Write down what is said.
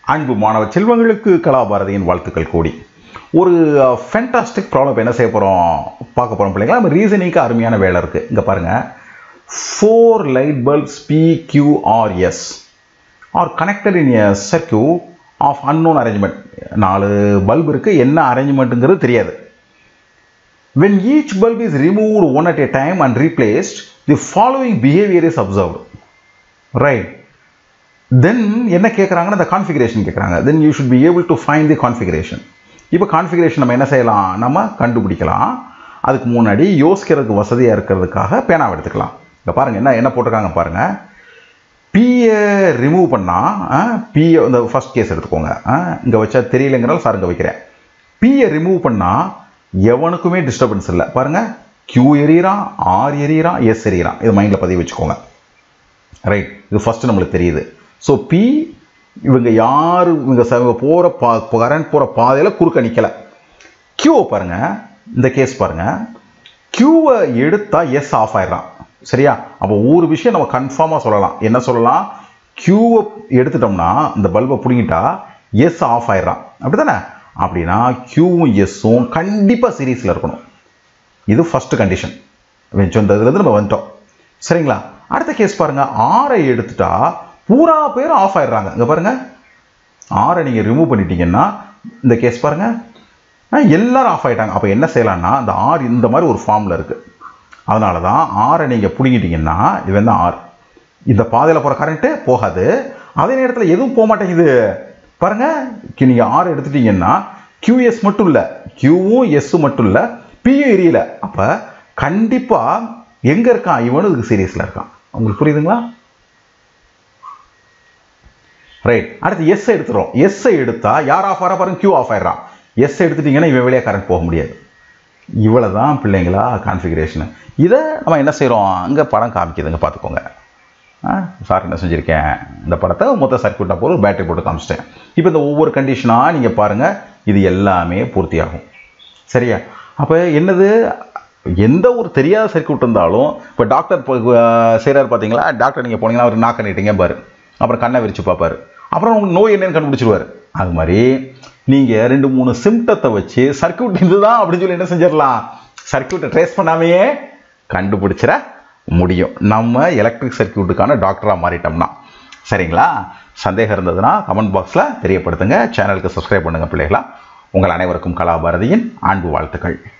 அன்பு மாணவ செல்வங்களுக்கு கலாபாரதியின் வாழ்த்துக்கள் கூடி ஒரு ஃபென்டாஸ்டிக் ப்ராப்ளம் என்ன செய்ய போகிறோம் பார்க்க போகிறோம் பிள்ளைங்களா நம்ம ரீசனிங்க்கு அருமையான வேலை இருக்குது இங்கே பாருங்கள் four light bulbs P Q R S are connected in a circuit of unknown arrangement நாலு பல்ப் இருக்குது என்ன அரேஞ்ச்மெண்ட்டுங்கிறது தெரியாது when each bulb is removed one at a time and replaced the following behavior is observed right then என்ன கேட்குறாங்கன்னா இந்த configuration கேட்குறாங்க then you should be able to find the configuration இப்போ configuration நம்ம என்ன செய்யலாம் நம்ம கண்டுபிடிக்கலாம் அதுக்கு முன்னாடி யோசிக்கிறதுக்கு வசதியாக இருக்கிறதுக்காக பேனாவை எடுத்துக்கலாம் இங்கே பாருங்கள் என்ன என்ன போட்டிருக்காங்க பாருங்கள் பியை ரிமூவ் பண்ணால் பியை இந்த ஃபஸ்ட் கேஸ் எடுத்துக்கோங்க இங்கே வச்சா தெரியலங்கிறனால சார் இங்கே வைக்கிறேன் பியை ரிமூவ் பண்ணால் எவனுக்குமே டிஸ்டர்பன்ஸ் இல்லை பாருங்கள் கியூ எறிகிறான் ஆர் எறிகிறான் எஸ் எறிகிறான் இது மைண்டில் பதிவு வச்சுக்கோங்க ரைட் இது ஃபஸ்ட்டு நம்மளுக்கு தெரியுது ஸோ பி இவங்க யார் இவங்க ச- இவங்க போகிற பா கரண்ட் போகிற பாதையில் குறுக்க நிற்கலை கியூவை பாருங்கள் இந்த கேஸ் பாருங்கள் கியூவை எடுத்தா எஸ் ஆஃப் ஆயிடுறான் சரியா அப்போ ஒரு விஷயம் நம்ம கன்ஃபார்மாக சொல்லலாம் என்ன சொல்லலாம் கியூவை எடுத்துட்டோம்னா இந்த பல்பை பிடுங்கிட்டா எஸ் ஆஃப் ஆயிடுறான் அப்படி தானே அப்படின்னா கியூவும் எஸ்ஸும் கண்டிப்பாக சீரீஸில் இருக்கணும் இது ஃபஸ்ட்டு கண்டிஷன் வெஞ்சம் இந்த இதுலேருந்து நம்ம வந்துட்டோம் சரிங்களா அடுத்த கேஸ் பாருங்க ஆரை எடுத்துட்டா பூரா பேரும் ஆஃப் ஆயிடுறாங்க இங்கே பாருங்க ஆரை நீங்கள் ரிமூவ் பண்ணிட்டீங்கன்னா இந்த கேஸ் பாருங்க ஆ, எல்லாரும் ஆஃப் ஆயிட்டாங்க அப்போ என்ன செய்யலாம்னா அந்த ஆர் இந்த மாதிரி ஒரு ஃபார்மில் இருக்குது அதனால தான் ஆரை நீங்கள் பிடுங்கிட்டீங்கன்னா இது வந்து ஆர் இந்த பாதையில் போகிற கரண்ட்டு போகாது அதே நேரத்தில் எதுவும் போக மாட்டேங்குது பாருங்க நீங்கள் ஆர் எடுத்துட்டீங்கன்னா QS மட்டும் இல்லை கியூவும் எஸ்ஸும் மட்டும் இல்லை பியும் எரியல அப்போ கண்டிப்பாக எங்கே இருக்கான் இவனும் இதுக்கு சீரியஸில் இருக்கான் உங்களுக்கு புரியுதுங்களா ரைட் அடுத்து எஸ் எடுத்துரும் எஸ் எடுத்தா யார் ஆஃப் ஆகிறா பாருங்க கியூ ஆஃப் ஆயிடுறான் எஸ் எடுத்துட்டீங்கன்னா இவன் வெளியே கரண்ட் போக முடியாது இவ்வளோ தான் பிள்ளைங்களா கான்ஃபிகரேஷனு இதை நம்ம என்ன செய்கிறோம் அங்கே படம் காமிக்குதுங்க பார்த்துக்கோங்க ஆ சார் என்ன செஞ்சுருக்கேன் இந்த படத்தை மொத்த சர்க்யூட்டாக போட்டு பேட்டரி போட்டு காமிச்சிட்டேன் இப்போ இந்த ஒவ்வொரு கண்டிஷனாக நீங்கள் பாருங்கள் இது எல்லாமே பூர்த்தியாகும் சரியா அப்போ என்னது எந்த ஒரு தெரியாத சர்க்யூட் இருந்தாலும் இப்போ டாக்டர் செய்கிறார் பார்த்தீங்களா டாக்டர் நீங்கள் போனீங்கன்னா அவர் நாக்க நீட்டிங்க பாரு அப்புறம் கண்ணை விரிச்சு பார்ப்பாரு அப்புறம் உங்களுக்கு நோய் என்னன்னு கண்டுபிடிச்சிருவாரு அது மாதிரி நீங்கள் ரெண்டு மூணு சிம்டத்தை வச்சு சர்க்யூட் இதுதான் அப்படின்னு சொல்லி என்ன செஞ்சிடலாம் சர்க்யூட்டை ட்ரேஸ் பண்ணாமையே கண்டுபிடிச்சிட முடியும் நம்ம எலக்ட்ரிக் சர்க்யூட்டுக்கான டாக்டராக மாறிட்டோம்னா சரிங்களா சந்தேகம் இருந்ததுன்னா கமெண்ட் பாக்ஸில் தெரியப்படுத்துங்க சேனலுக்கு சப்ஸ்கிரைப் பண்ணுங்கள் பிள்ளைகளா உங்கள் அனைவருக்கும் கலாபாரதியின் அன்பு வாழ்த்துக்கள்